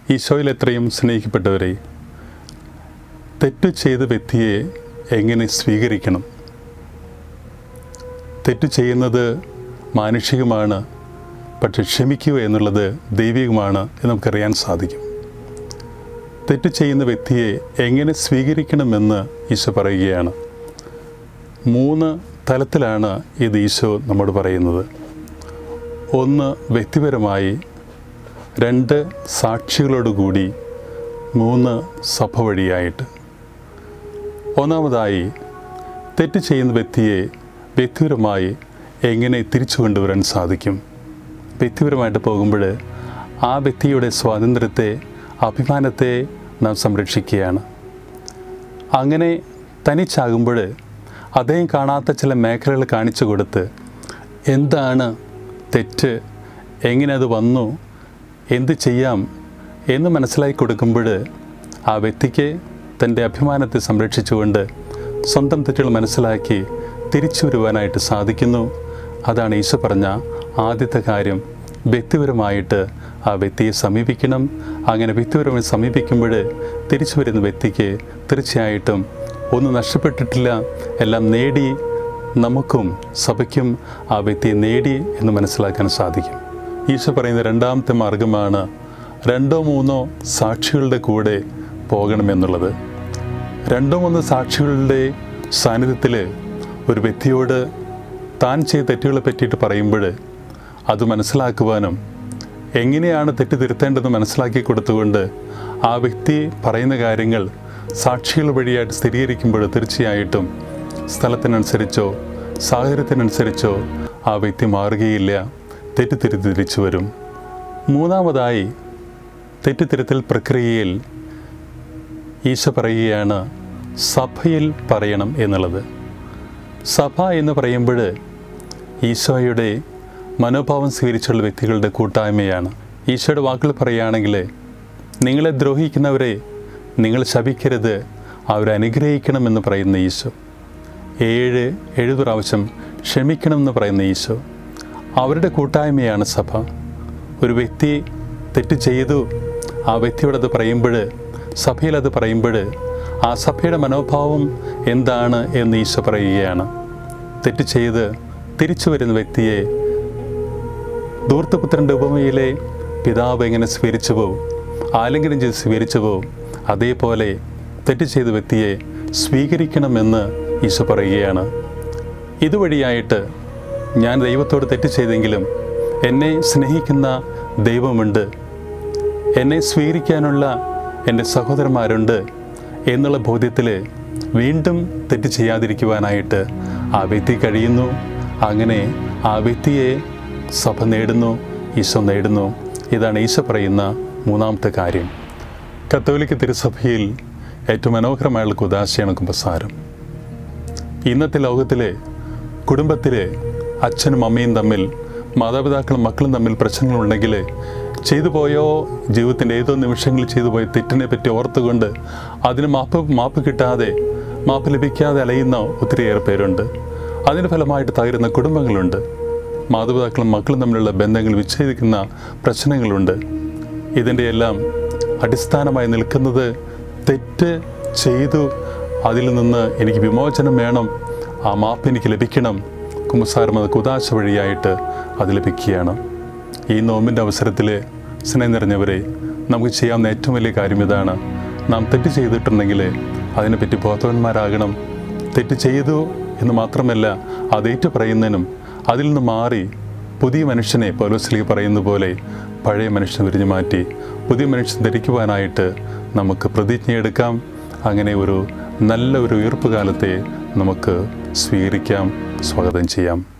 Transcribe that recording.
ഈശോയിൽ എത്രയും സ്നേഹിക്കപ്പെട്ടവരെ തെറ്റ് ചെയ്ത വ്യക്തിയെ എങ്ങനെ സ്വീകരിക്കണം തെറ്റ് ചെയ്യുന്നത് മാനുഷികമാണ് പക്ഷെ ക്ഷമിക്കുക എന്നുള്ളത് ദൈവികമാണ് എന്ന് നമുക്കറിയാൻ സാധിക്കും തെറ്റ് ചെയ്യുന്ന വ്യക്തിയെ എങ്ങനെ സ്വീകരിക്കണമെന്ന് ഈശോ പറയുകയാണ് മൂന്ന് തലത്തിലാണ് ഇത് ഈശോ നമ്മോട് പറയുന്നത് ഒന്ന് വ്യക്തിപരമായി രണ്ട് സാക്ഷികളോടുകൂടി മൂന്ന് സഭ വഴിയായിട്ട് ഒന്നാമതായി തെറ്റ് ചെയ്യുന്ന വ്യക്തിയെ വ്യക്തിപരമായി എങ്ങനെ തിരിച്ചു കൊണ്ടുവരാൻ സാധിക്കും വ്യക്തിപരമായിട്ട് പോകുമ്പോൾ ആ വ്യക്തിയുടെ സ്വാതന്ത്ര്യത്തെ അഭിമാനത്തെ നാം സംരക്ഷിക്കുകയാണ് അങ്ങനെ തനിച്ചാകുമ്പോൾ അദ്ദേഹം കാണാത്ത ചില മേഖലകൾ കാണിച്ചു കൊടുത്ത് എന്താണ് തെറ്റ് എങ്ങനെ അത് വന്നു എന്ത് ചെയ്യാം എന്ന് മനസ്സിലാക്കി കൊടുക്കുമ്പോൾ ആ വ്യക്തിക്ക് തൻ്റെ അഭിമാനത്തെ സംരക്ഷിച്ചുകൊണ്ട് സ്വന്തം തെറ്റുകൾ മനസ്സിലാക്കി തിരിച്ചു വരുവാനായിട്ട് സാധിക്കുന്നു അതാണ് ഈശോ പറഞ്ഞ ആദ്യത്തെ കാര്യം വ്യക്തിപരമായിട്ട് ആ വ്യക്തിയെ സമീപിക്കണം അങ്ങനെ വ്യക്തിപരമായി സമീപിക്കുമ്പോൾ തിരിച്ചു വരുന്ന വ്യക്തിക്ക് തീർച്ചയായിട്ടും ഒന്നും നഷ്ടപ്പെട്ടിട്ടില്ല എല്ലാം നേടി നമുക്കും സഭയ്ക്കും ആ വ്യക്തിയെ നേടി എന്ന് മനസ്സിലാക്കാൻ സാധിക്കും ഈശോ പറയുന്ന രണ്ടാമത്തെ മാർഗമാണ് രണ്ടോ മൂന്നോ സാക്ഷികളുടെ കൂടെ പോകണമെന്നുള്ളത് രണ്ടോ മൂന്നോ സാക്ഷികളുടെ സാന്നിധ്യത്തിൽ ഒരു വ്യക്തിയോട് താൻ ചെയ്ത തെറ്റുകളെ പറ്റിയിട്ട് പറയുമ്പോൾ അത് മനസ്സിലാക്കുവാനും എങ്ങനെയാണ് തെറ്റ് തിരുത്തേണ്ടതെന്ന് മനസ്സിലാക്കി കൊടുത്തുകൊണ്ട് ആ വ്യക്തി പറയുന്ന കാര്യങ്ങൾ സാക്ഷികൾ വഴിയായിട്ട് സ്ഥിരീകരിക്കുമ്പോൾ തീർച്ചയായിട്ടും സ്ഥലത്തിനനുസരിച്ചോ സാഹചര്യത്തിനനുസരിച്ചോ ആ വ്യക്തി മാറുകയില്ല തെറ്റുതിരുത്തി തിരിച്ചു വരും മൂന്നാമതായി തെറ്റുതിരുത്തൽ പ്രക്രിയയിൽ ഈശോ പറയുകയാണ് സഭയിൽ പറയണം എന്നുള്ളത് സഭ എന്ന് പറയുമ്പോൾ ഈശോയുടെ മനോഭാവം സ്വീകരിച്ചുള്ള വ്യക്തികളുടെ കൂട്ടായ്മയാണ് ഈശോയുടെ വാക്കുകൾ പറയുകയാണെങ്കിൽ നിങ്ങളെ ദ്രോഹിക്കുന്നവരെ നിങ്ങൾ ശപിക്കരുത് അവരെ അനുഗ്രഹിക്കണമെന്ന് പറയുന്ന ഈശോ ഏഴ് എഴുപത് പ്രാവശ്യം ക്ഷമിക്കണമെന്ന് പറയുന്ന ഈശോ അവരുടെ കൂട്ടായ്മയാണ് സഭ ഒരു വ്യക്തി തെറ്റ് ചെയ്തു ആ വ്യക്തിയോട് അത് പറയുമ്പോൾ സഭയിൽ അത് പറയുമ്പോൾ ആ സഭയുടെ മനോഭാവം എന്താണ് എന്ന് ഈശോ പറയുകയാണ് തെറ്റ് ചെയ്ത് തിരിച്ചു വരുന്ന വ്യക്തിയെ ധൂർത്തപുത്രൻ്റെ ഉപമയിലെ പിതാവ് എങ്ങനെ സ്വീകരിച്ചു പോവും ആലിംഗനം ചെയ്ത് സ്വീകരിച്ചു പോവും അതേപോലെ തെറ്റ് ചെയ്ത വ്യക്തിയെ സ്വീകരിക്കണമെന്ന് ഈശോ പറയുകയാണ് ഇതുവഴിയായിട്ട് ഞാൻ ദൈവത്തോട് തെറ്റ് ചെയ്തെങ്കിലും എന്നെ സ്നേഹിക്കുന്ന ദൈവമുണ്ട് എന്നെ സ്വീകരിക്കാനുള്ള എൻ്റെ സഹോദരന്മാരുണ്ട് എന്നുള്ള ബോധ്യത്തിൽ വീണ്ടും തെറ്റ് ചെയ്യാതിരിക്കുവാനായിട്ട് ആ വ്യക്തി കഴിയുന്നു അങ്ങനെ ആ വ്യക്തിയെ സഭ നേടുന്നു ഈശോ നേടുന്നു ഇതാണ് ഈശോ പറയുന്ന മൂന്നാമത്തെ കാര്യം കത്തോലിക്ക തിരുസഭയിൽ ഏറ്റവും മനോഹരമായുള്ള കുദാശയാണ് കുമ്പസാരം ഇന്നത്തെ ലോകത്തിലെ കുടുംബത്തിലെ അച്ഛനും അമ്മയും തമ്മിൽ മാതാപിതാക്കളും മക്കളും തമ്മിൽ പ്രശ്നങ്ങളുണ്ടെങ്കിൽ ചെയ്തു പോയോ ജീവിതത്തിൻ്റെ ഏതോ നിമിഷങ്ങളിൽ ചെയ്തു പോയ തെറ്റിനെ പറ്റി ഓർത്തുകൊണ്ട് അതിന് മാപ്പ് മാപ്പ് കിട്ടാതെ മാപ്പ് ലഭിക്കാതെ അലയുന്ന ഒത്തിരിയേറെ പേരുണ്ട് അതിന് ഫലമായിട്ട് തകരുന്ന കുടുംബങ്ങളുണ്ട് മാതാപിതാക്കളും മക്കളും തമ്മിലുള്ള ബന്ധങ്ങൾ വിച്ഛേദിക്കുന്ന പ്രശ്നങ്ങളുണ്ട് ഇതിൻ്റെ എല്ലാം അടിസ്ഥാനമായി നിൽക്കുന്നത് തെറ്റ് ചെയ്തു അതിൽ നിന്ന് എനിക്ക് വിമോചനം വേണം ആ മാപ്പ് എനിക്ക് ലഭിക്കണം കുമ്പസാരം അത് കുതാശ വഴിയായിട്ട് അത് ലഭിക്കുകയാണ് ഈ നോമ്പിൻ്റെ അവസരത്തിൽ സ്നേഹം നിറഞ്ഞവരെ നമുക്ക് ചെയ്യാവുന്ന ഏറ്റവും വലിയ കാര്യം ഇതാണ് നാം തെറ്റ് ചെയ്തിട്ടുണ്ടെങ്കിൽ അതിനെപ്പറ്റി ബോധവാന്മാരാകണം തെറ്റ് ചെയ്തു എന്ന് മാത്രമല്ല അത് ഏറ്റു പറയുന്നതിനും അതിൽ നിന്ന് മാറി പുതിയ മനുഷ്യനെ പൗലോസ്ലിക്ക് പറയുന്ന പോലെ പഴയ മനുഷ്യനെ വിരിഞ്ഞു മാറ്റി പുതിയ മനുഷ്യൻ ധരിക്കുവാനായിട്ട് നമുക്ക് പ്രതിജ്ഞയെടുക്കാം അങ്ങനെ ഒരു നല്ല ഒരു ഉയർപ്പ് കാലത്തെ നമുക്ക് സ്വീകരിക്കാം സ്വാഗതം ചെയ്യാം